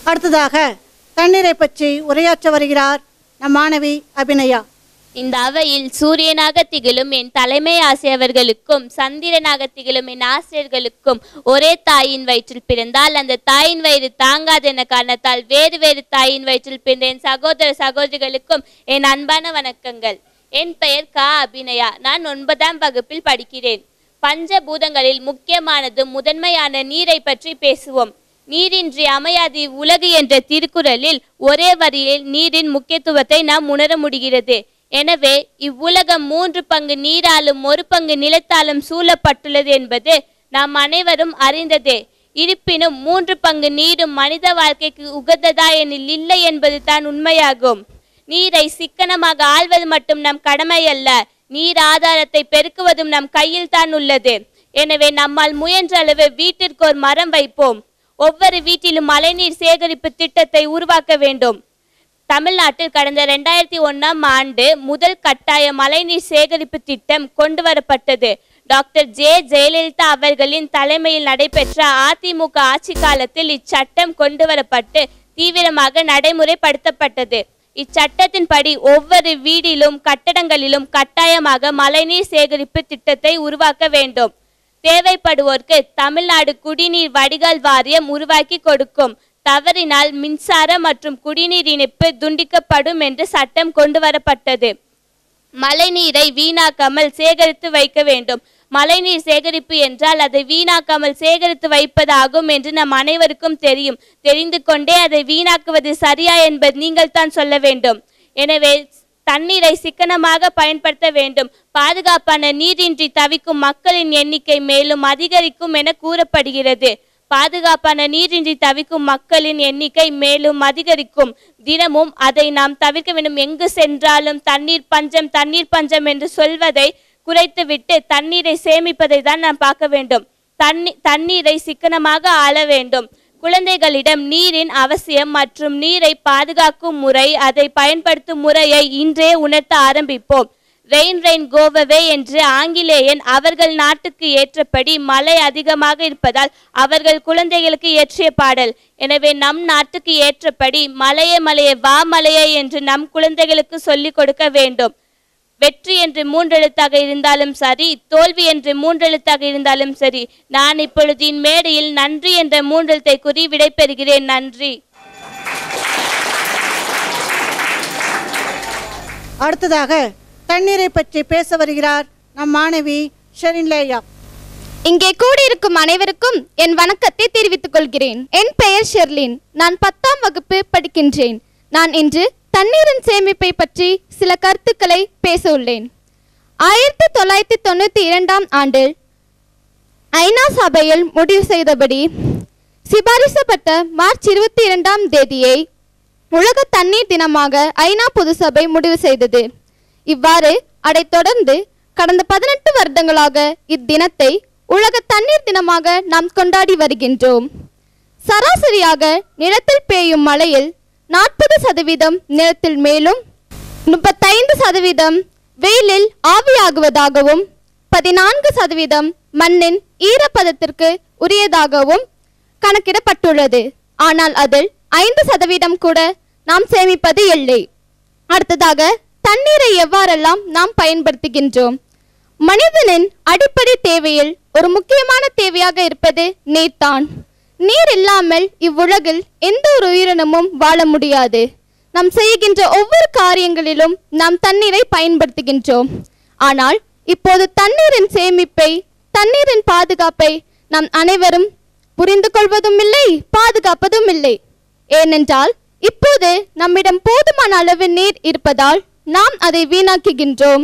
அடுத்ததாக தண்ணீரை பற்றி உரையாற்ற வருகிறார் நம் மாணவி அபிநயா இந்த அவையில் சூரியனாக திகழும் என் தலைமை ஆசிரியர்களுக்கும் சந்திரனாக திகழும் என் ஆசிரியர்களுக்கும் ஒரே தாயின் வயிற்றில் பிறந்தால் அந்த தாயின் வயிறு தாங்காது என காரணத்தால் வேறு வேறு தாயின் வயிற்றில் பிறந்த என் சகோதர சகோதரிகளுக்கும் என் அன்பான வணக்கங்கள் என் பெயர் கா அபிநயா நான் ஒன்பதாம் வகுப்பில் படிக்கிறேன் பஞ்சபூதங்களில் முக்கியமானதும் முதன்மையான நீரை பற்றி பேசுவோம் நீரின்றி அமையாது உலகு என்ற திருக்குறளில் ஒரே வரியில் நீரின் முக்கியத்துவத்தை நாம் உணர முடிகிறது எனவே இவ்வுலகம் மூன்று பங்கு நீராலும் ஒரு பங்கு நிலத்தாலும் சூழப்பட்டுள்ளது என்பது நாம் அனைவரும் அறிந்ததே இருப்பினும் மூன்று பங்கு நீரும் மனித வாழ்க்கைக்கு உகந்ததா எனில் இல்லை என்பது தான் உண்மையாகும் நீரை சிக்கனமாக ஆள்வது மட்டும் நம் கடமை அல்ல நீர் ஆதாரத்தை பெருக்குவதும் நம் கையில் தான் உள்ளது எனவே நம்மால் முயன்ற அளவு வீட்டிற்கு ஒரு மரம் வைப்போம் ஒவ்வொரு வீட்டிலும் மழைநீர் சேகரிப்பு திட்டத்தை உருவாக்க வேண்டும் தமிழ்நாட்டில் கடந்த ரெண்டாயிரத்தி ஒண்ணாம் ஆண்டு முதல் கட்டாய மழைநீர் சேகரிப்பு திட்டம் கொண்டு வரப்பட்டது டாக்டர் ஜே ஜெயலலிதா அவர்களின் தலைமையில் நடைபெற்ற அதிமுக ஆட்சி காலத்தில் இச்சட்டம் கொண்டு வரப்பட்டு தீவிரமாக நடைமுறைப்படுத்தப்பட்டது இச்சட்டத்தின்படி ஒவ்வொரு வீடிலும் கட்டடங்களிலும் கட்டாயமாக மழைநீர் சேகரிப்பு திட்டத்தை உருவாக்க வேண்டும் தேவைப்படுவோருக்கு தமிழ்நாடு குடிநீர் வடிகால் வாரியம் உருவாக்கி கொடுக்கும் தவறினால் மின்சார மற்றும் குடிநீர் இணைப்பு துண்டிக்கப்படும் என்று சட்டம் கொண்டு வரப்பட்டது மழைநீரை வீணாக்காமல் சேகரித்து வைக்க வேண்டும் மழைநீர் சேகரிப்பு என்றால் அதை வீணாக்காமல் சேகரித்து வைப்பதாகும் என்று நம் அனைவருக்கும் தெரியும் தெரிந்து கொண்டே அதை வீணாக்குவது சரியா என்பது நீங்கள் தான் சொல்ல வேண்டும் எனவே தண்ணீரை சிக்கனமாக பயன்படுத்த வேண்டும் பாதுகாப்பான நீரின்றி தவிக்கும் மக்களின் எண்ணிக்கை மேலும் அதிகரிக்கும் என கூறப்படுகிறது பாதுகாப்பான நீரின்றி தவிக்கும் மக்களின் எண்ணிக்கை மேலும் அதிகரிக்கும் தினமும் அதை நாம் தவிர்க்க வேண்டும் எங்கு சென்றாலும் தண்ணீர் பஞ்சம் தண்ணீர் பஞ்சம் என்று சொல்வதை குறைத்துவிட்டு தண்ணீரை சேமிப்பதை தான் நாம் பார்க்க வேண்டும் தண்ணி தண்ணீரை சிக்கனமாக ஆள வேண்டும் குழந்தைகளிடம் நீரின் அவசியம் மற்றும் நீரை பாதுகாக்கும் முறை அதை பயன்படுத்தும் முறையை இன்றே உணர்த்த ஆரம்பிப்போம் ரெயின் ரெயின் கோவவே என்று ஆங்கிலேயன் அவர்கள் நாட்டுக்கு ஏற்றபடி மழை அதிகமாக இருப்பதால் அவர்கள் குழந்தைகளுக்கு இயற்றிய பாடல் எனவே நம் நாட்டுக்கு ஏற்றபடி மலையே மலையே வா மலையே என்று நம் குழந்தைகளுக்கு சொல்லிக் கொடுக்க வேண்டும் வெற்றி என்று மூன்றெழுத்தாக இருந்தாலும் சரி தோல்வி என்று மூன்றெழுத்தாக இருந்தாலும் சரி நான் இப்பொழுது இம்மேடையில் நன்றி என்ற மூன்றெழுத்தை கூறி விடைபெறுகிறேன் நன்றி அடுத்ததாக தண்ணீரை பற்றி பேச வருகிறார் நம் மாணவி ஷெரின்லேயா இங்கே கூடியிருக்கும் அனைவருக்கும் என் வணக்கத்தை தெரிவித்துக் கொள்கிறேன் என் பெயர் ஷெர்லின் நான் பத்தாம் வகுப்பு படிக்கின்றேன் நான் இன்று தண்ணீரின் சேமிப்பை பற்றி சில கருத்துக்களை பேச உள்ளேன் ஆயிரத்தி தொள்ளாயிரத்தி தொண்ணூற்றி இரண்டாம் ஆண்டில் ஐநா சபையில் முடிவு செய்தபடி சிபாரிசப்பட்ட மார்ச் இருபத்தி இரண்டாம் தேதியை உலக தண்ணீர் தினமாக ஐநா பொது சபை முடிவு செய்தது இவ்வாறு அதைத் தொடர்ந்து கடந்த பதினெட்டு வருடங்களாக இத்தினத்தை உலக தண்ணீர் தினமாக நாம் கொண்டாடி வருகின்றோம் சராசரியாக நிலத்தில் பெய்யும் மழையில் நாற்பது சதவீதம் நிலத்தில் மேலும் முப்பத்தைந்து சதவீதம் வெயிலில் ஆவியாகுவதாகவும் பதினான்கு சதவீதம் மண்ணின் ஈரப்பதத்திற்கு உரியதாகவும் கணக்கிடப்பட்டுள்ளது ஆனால் அதில் ஐந்து சதவீதம் கூட நாம் சேமிப்பது இல்லை அடுத்ததாக தண்ணீரை எவ்வாறெல்லாம் நாம் பயன்படுத்துகின்றோம் மனிதனின் அடிப்படை தேவையில் ஒரு முக்கியமான தேவையாக இருப்பது நீர்தான் நீர் இல்லாமல் இவ்வுலகில் எந்த ஒரு உயிரினமும் வாழ முடியாது நாம் செய்கின்ற ஒவ்வொரு காரியங்களிலும் நாம் தண்ணீரை பயன்படுத்துகின்றோம் ஆனால் இப்போது தண்ணீரின் சேமிப்பை தண்ணீரின் பாதுகாப்பை நாம் அனைவரும் புரிந்து கொள்வதும் இல்லை பாதுகாப்பதும் இல்லை ஏனென்றால் இப்போது நம்மிடம் போதுமான அளவு நீர் இருப்பதால் நாம் அதை வீணாக்குகின்றோம்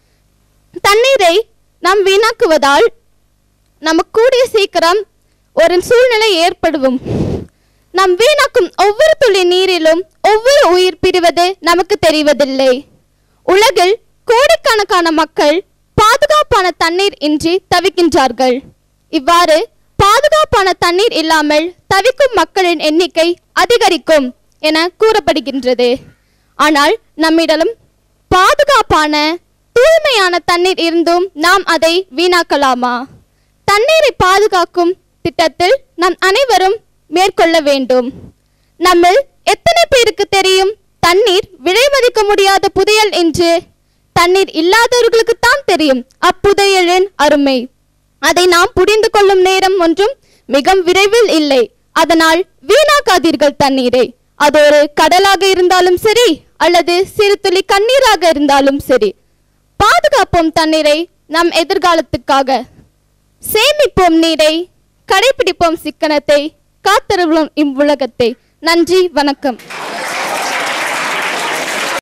தண்ணீரை நாம் வீணாக்குவதால் நமக்கு கூடிய சீக்கிரம் ஒரு சூழ்நிலை ஏற்படுவோம் நாம் வீணாக்கும் ஒவ்வொரு துளி நீரிலும் ஒவ்வொரு உயிர் பிரிவது நமக்கு தெரிவதில்லை உலகில் கோடிக்கணக்கான மக்கள் பாதுகாப்பான தண்ணீர் இன்றி தவிக்கின்றார்கள் இவ்வாறு பாதுகாப்பான தண்ணீர் இல்லாமல் தவிக்கும் மக்களின் எண்ணிக்கை அதிகரிக்கும் என கூறப்படுகின்றது ஆனால் நம்மிடம் பாதுகாப்பான தூய்மையான தண்ணீர் இருந்தும் நாம் அதை வீணாக்கலாமா தண்ணீரை பாதுகாக்கும் திட்டத்தில் நாம் அனைவரும் மேற்கொள்ள வேண்டும் நம்மில் எத்தனை பேருக்கு தெரியும் தண்ணீர் விலை மதிக்க முடியாத புதையல் என்று தண்ணீர் இல்லாதவர்களுக்கு தான் தெரியும் அப்புதையலின் அருமை அதை நாம் புரிந்து கொள்ளும் நேரம் ஒன்றும் மிக விரைவில் இல்லை அதனால் வீணாக்காதீர்கள் தண்ணீரை அது ஒரு கடலாக இருந்தாலும் சரி அல்லது சிறு துளி கண்ணீராக இருந்தாலும் சரி பாதுகாப்போம் தண்ணீரை நம் எதிர்காலத்துக்காக சேமிப்போம் நீரை கடைபிடிப்போம் சிக்கனத்தை காத்தருளும் இவ்வுலகத்தை நன்றி வணக்கம்